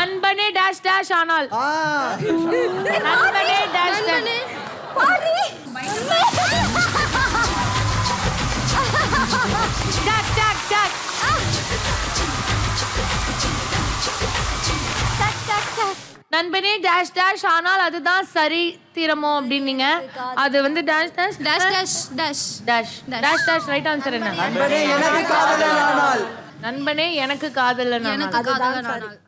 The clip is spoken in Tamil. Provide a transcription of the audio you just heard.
நண்பனே டேஷ் டேஷ் ஆனால் ஆ நண்பனே டேஷ் டேஷ் டக் டக் டக் நண்பனே டேஷ் டேஷ் ஆனால் அதுதான் சரி தீரமோ அப்படின்னீங்க அது வந்து dash dash dash dash dash dash dash dash right answer என்ன நண்பனே எனக்கு காதலன் ஆனால் நண்பனே எனக்கு காதலன் எனக்கு ஆனால் காதலன் ஆனால்